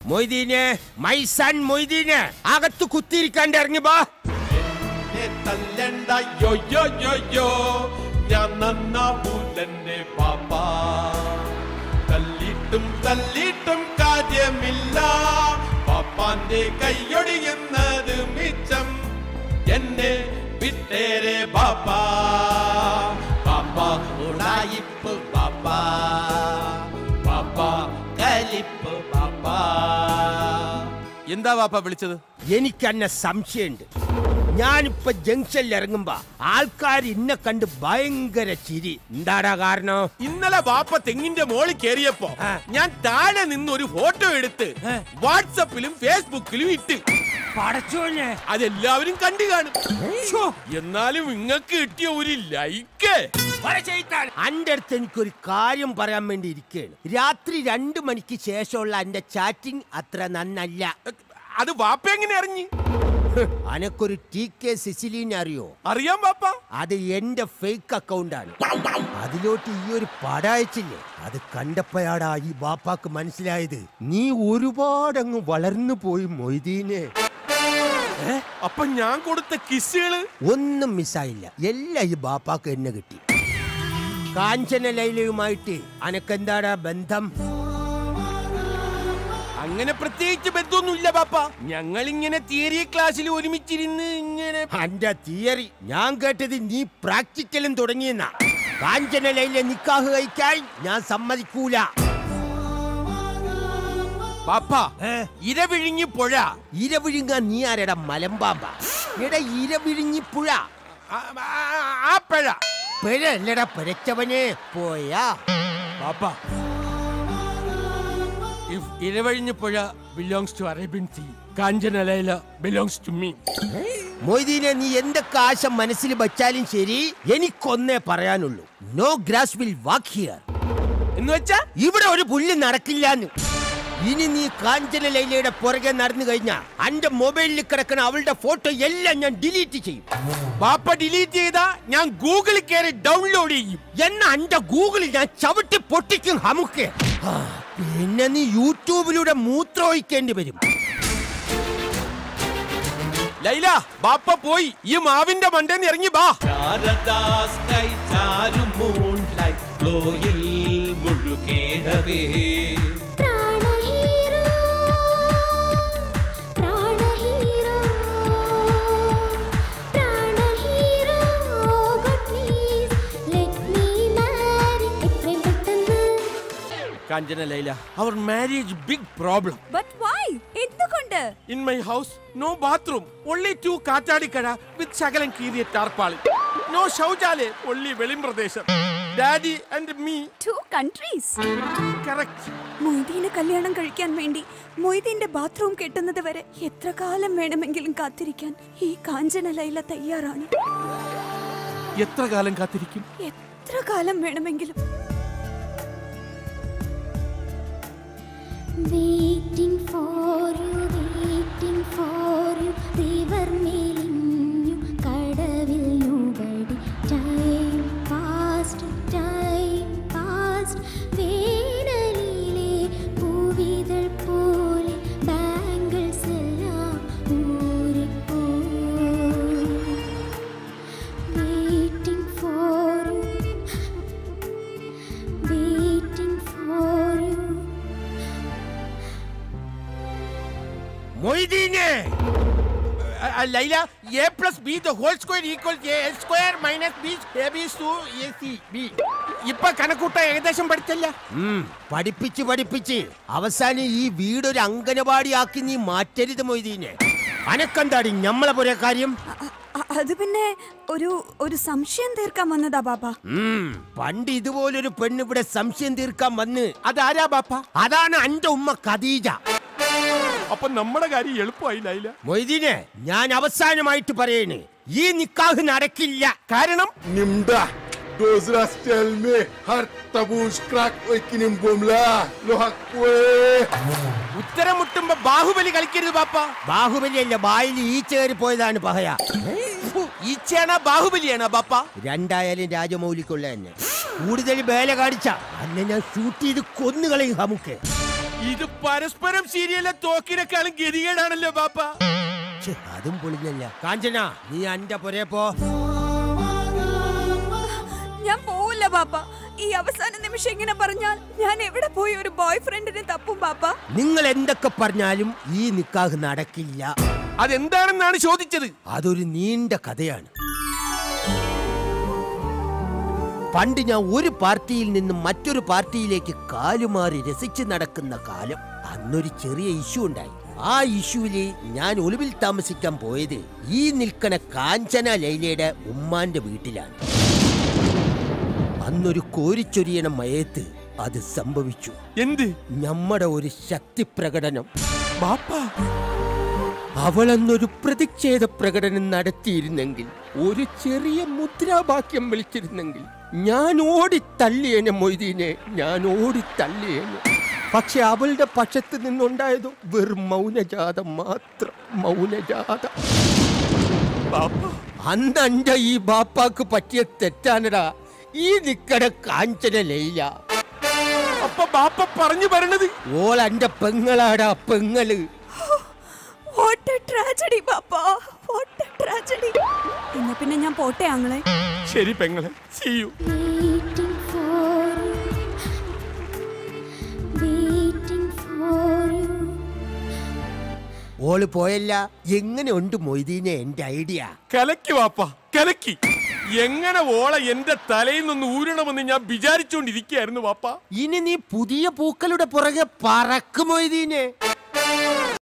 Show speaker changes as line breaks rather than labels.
മൊയ്തീനെ my son മൊയ്തീനെ അകത്ത് കുത്തിയിരിക്കാണ്ട് ഇറങ്ങി ബാ
എന്നെ തല്ലണ്ട യോ യോ യോ യോ ഞാൻ നന്നാവൂലെന്നെ പാപ്പാ തല്ലിട്ടും തല്ലിട്ടും കാര്യമില്ല പാപ്പാന്റെ കൈയൊടിയുന്നത് മിച്ചം എന്നെ വിട്ടേരെ പാപ്പാ പാപ്പാ ഉടായിപ്പ് പാപ്പാ പാപ്പാ കലിപ്പ് പാപ്പാ എന്താ പാപ്പ വിളിച്ചത്
എനിക്ക് എന്നെ സംശയമുണ്ട് ഞാനിപ്പോ ജംഗ്ഷനിൽ ഇറങ്ങുമ്പോ ആൾക്കാർ ഇന്നെ കണ്ട് ഭയങ്കര ചിരി എന്താടാ കാരണം
ഇന്നലെ വാപ്പ തെങ്ങിന്റെ മോളിൽ കേറിയപ്പോ ഞാൻ താഴെ നിന്ന് ഒരു ഫോട്ടോ എടുത്ത് വാട്സപ്പിലും ഫേസ്ബുക്കിലും ഇട്ട്
പടച്ചോനെ
അതെല്ലാവരും കണ്ടു കാണും എന്നാലും ഇങ്ങക്ക് കിട്ടിയ ഒരു ലൈക്ക്
അന്റെ അടുത്ത് എനിക്കൊരു കാര്യം പറയാൻ വേണ്ടി ഇരിക്കുകയാണ് രാത്രി രണ്ടു മണിക്ക് ശേഷമുള്ള എന്റെ ചാറ്റിംഗ് അത്ര നന്നല്ല
അത് വാപ്പ എങ്ങനെ അറിഞ്ഞു
അനക്കൊരു ടി കെ സിസിലിനെ അറിയോ
അറിയാം വാപ്പ
അത് എന്റെ ഫേക്ക് അക്കൗണ്ടാണ് അതിലോട്ട് ഈ ഒരു പട അയച്ചില്ലേ അത് കണ്ടപ്പോഴാടാ ഈ ബാപ്പാക്ക് മനസ്സിലായത് നീ ഒരുപാടങ്ങ് വളർന്നു പോയി മൊയ്തീനെ
അപ്പൊ ഞാൻ കൊടുത്ത കിസ്സുകള്
ഒന്നും മിസ്സായില്ല എല്ലാം ഈ ബാപ്പാക്ക് എന്നെ കിട്ടി കാഞ്ചന ലൈലയുമായിട്ട് അനക്കെന്താടാ ബന്ധം
അങ്ങനെ പ്രത്യേകിച്ച് ബന്ധമൊന്നുമില്ല പാപ്പ ഞങ്ങൾ ഇങ്ങനെ തിയറി ക്ലാസ്സിൽ ഒരുമിച്ചിരുന്ന് ഇങ്ങനെ
അന്റെ തിയറി ഞാൻ കേട്ടത് നീ പ്രാക്ടിക്കലും തുടങ്ങിയെന്ന കാഞ്ചന ലൈലെ നിക്കാഹ് കഴിക്കാൻ ഞാൻ സമ്മതിക്കൂല
പാപ്പ ഇരവിഴിഞ്ഞി പുഴ
ഇരവിഴുങ്ങ നീ ആരടാ മലമ്പാമ്പ എടാ ഇരവിഴുങ്ങി പുഴ
ആ- ആ- ആ പുഴ
പിഴ അല്ലടാ പിഴച്ചവനെ പോയാ
പാപ്പ ഇഫ് ഇരവഴിഞ്ഞ പുഴ belongs to Arabian sea Kanchanalaila belongs to me
മൊയ്തീനെ നീ എന്തൊക്കെ ആശ മനസ്സിൽ വച്ചാലും ശരി എനിക്കൊന്നേ പറയാനുള്ളൂ no grass will walk here
എന്ന് വെച്ചാ
ഇവിടെ ഒരു പുല്ല് നടക്കില്ലാന്ന് ഇനി നീ കാഞ്ചന ലൈലയുടെ പുറകെ നടന്നു കഴിഞ്ഞാ അന്റെ മൊബൈലിൽ കിടക്കുന്ന അവളുടെ ഫോട്ടോ എല്ലാം ഞാൻ ഡിലീറ്റ് ചെയ്യും
പാപ്പ ഡിലീറ്റ് ചെയ്താ ഞാൻ ഗൂഗിളിൽ കയറി ഡൗൺലോഡ് ചെയ്യും
എന്നാ അന്റെ ഗൂഗിളിൽ ഞാൻ ചവിട്ടി പൊട്ടിക്കും ഹമുക്ക് ആ, പിന്നെ നീ യൂട്യൂബിലൂടെ മൂത്രമൊഴിക്കേണ്ടി വരും
ലൈല ബാപ്പ പോയി ഈ മാവിന്റെ മണ്ടേന്ന് ഇറങ്ങി ബാ
പ്രാണഹീരോ പ്രാണഹീരോ പ്രാണഹീരോ god please let me marry എത്രയും പെട്ടെന്ന്
കാഞ്ചന ലൈല അവർ marriage big problem
but why എന്തുകൊണ്ട്
in my house no bathroom only two കാറ്റാടിക്കട വിത്ത് ശകലം കീറിയ ടാർപ്പാളി നോ ശൗചാലയ ഒള്ളി വെളിം പ്രദേശം daddy and me
two countries
correct
മൊയ്തീനെ കല്യാണം കഴിക്കാൻ വേണ്ടി മൊയ്തീന്റെ ബാത്റൂം കെട്ടുന്നത് വരെ എത്ര കാലം വേണമെങ്കിലും കാത്തിരിക്കാൻ ഈ കാഞ്ചന ലൈല തയ്യാറാണ്
എത്ര കാലം കാത്തിരിക്കും
എത്ര കാലം വേണമെങ്കിലും
Waiting for you, waiting for you, river മേലിഞ്ഞു കടവിൽ nobody. Time passed, time passed. വേനലിലെ പൂവിതൾ പോലെ bangles എല്ലാം ഊരിപ്പോയി. Waiting for you, waiting for you.
മൊയ്തീനെ
Laila A plus B the whole square equal A square minus B A B two A C B ഇപ്പൊ കണക്കൂട്ട ഏകദേശം പഠിച്ചല്ല
ഉം, പഠിപ്പിച്ച് പഠിപ്പിച്ച് അവസാനം ഈ വീടൊരു അംഗനവാടി ആക്കി നീ മാറ്റരുത് മൊയ്തീനെ അനക്കെന്താടി ഞമ്മളെ പോലെ കാര്യം
അ- അ- അത് പിന്നെ ഒരു ഒരു സംശയം തീർക്കാൻ വന്നതാ ബാബ
ഉം, പണ്ട് ഇതുപോലൊരു പെണ്ണ് ഇവിടെ സംശയം തീർക്കാൻ വന്ന്
അതാരാ ബാപ്പ
അതാണ് എന്റെ ഉമ്മ ഖദീജ
അപ്പൊ നമ്മുടെ കാര്യം എളുപ്പമായി ലൈല
മൊയ്തീനെ ഞാൻ അവസാനമായിട്ട് പറയണ് ഈ നിക്കാഹ് നടക്കില്ല കാരണം
Nimda, those rascal me, har tabush crack oikinim bomla, lohak kwe.
ഉത്തരം മുട്ടുമ്പോ ബാഹുബലി കളിക്കരുത് ബാപ്പ
ബാഹുബലിയല്ല ബായിൽ ഈ ചേറി പോയതാണ് പഹയ
ഈച്ചയാണോ ബാഹുബലിയാണോ ബാപ്പ
രണ്ടായാലും രാജമൗലിക്കുള്ള തന്നെ കൂടുതൽ വേല കാണിച്ച അല്ല ഞാൻ ഷൂട്ട് ചെയ്ത് കൊന്നുകളയും നമുക്ക്
ഇത് പരസ്പരം സീരിയലിലെ തോക്കിനെക്കാളും ഗതികേടാണല്ലോ ബാപ്പ
ഛെ, അതും പൊളിഞ്ഞല്ല കാഞ്ചന നീ അന്റെ പൊരേ പോ
ഞാൻ പോവില്ല പാപ്പ ഈ അവസാന നിമിഷം ഇങ്ങനെ പറഞ്ഞാൽ ഞാൻ എവിടെ പോയി ഒരു ബോയ് ഫ്രണ്ടിനെ തപ്പും പാപ്പ
നിങ്ങൾ എന്തൊക്കെ പറഞ്ഞാലും ഈ നിക്കാഹ് നടക്കില്ല
അതെന്താണെന്നാണ് ചോദിച്ചത്
അതൊരു നീണ്ട കഥയാണ് പണ്ട് ഞാൻ ഒരു പാർട്ടിയിൽ നിന്നും മറ്റൊരു പാർട്ടിയിലേക്ക് കാലുമാറി രസിച്ച് നടക്കുന്ന കാലം അന്നൊരു ചെറിയ ഇഷ്യൂ ഉണ്ടായി ആ ഇഷ്യൂവില് ഞാൻ ഒളിവിൽ താമസിക്കാൻ പോയത് ഈ നിൽക്കണ കാഞ്ചന ലൈലയുടെ ഉമ്മാന്റെ വീട്ടിലാണ് അന്നൊരു കോരിച്ചൊരിയണ മയത്ത് അത് സംഭവിച്ചു
എന്ത്
നമ്മുടെ ഒരു ശക്തി പ്രകടനം
ബാപ്പ
അവളന്നൊരു പ്രതിഷേധ പ്രകടനം നടത്തിയിരുന്നെങ്കിൽ ഒരു ചെറിയ മുദ്രാവാക്യം വിളിച്ചിരുന്നെങ്കിൽ ഞാൻ ഓടി തള്ളിയേനെ മൊയ്തീനെ ഞാൻ ഓടി തള്ളിയേനെ പക്ഷെ അവളുടെ പക്ഷത്ത് നിന്നുണ്ടായതോ വെറും മൗനജാതം മാത്രം മൗനജാതം
ബാപ്പ
അന്ന് എന്റെ ഈ ബാപ്പാക്ക് പറ്റിയ തെറ്റാനടാ ഈ നിക്കട കാഞ്ചന ലൈല
അപ്പൊ ബാപ്പ പറഞ്ഞു വരണത്
ഓൾ എന്റെ പെങ്ങളാടാ പെങ്ങള്
വാട്ട് എ ട്രാജഡി പാപ്പ വാട്ട് എ ട്രാജഡി എന്നാ പിന്നെ ഞാൻ പോട്ടെ ആങ്ങളെ
ശരി പെങ്ങളെ ചെയ്യൂ
waiting for you, waiting for you.
ഓള് പോയല്ല എങ്ങനെ ഉണ്ട് മൊയ്തീനെ എന്റെ ഐഡിയ
കലക്കി വാപ്പ കലക്കി എങ്ങനെ ഓള എന്റെ തലയിൽ നിന്ന് ഊരണമെന്ന് ഞാൻ വിചാരിച്ചുകൊണ്ടിരിക്കുകയായിരുന്നു വാപ്പ
ഇനി നീ പുതിയ പൂക്കളുടെ പുറകെ പറക്കും മൊയ്തീനെ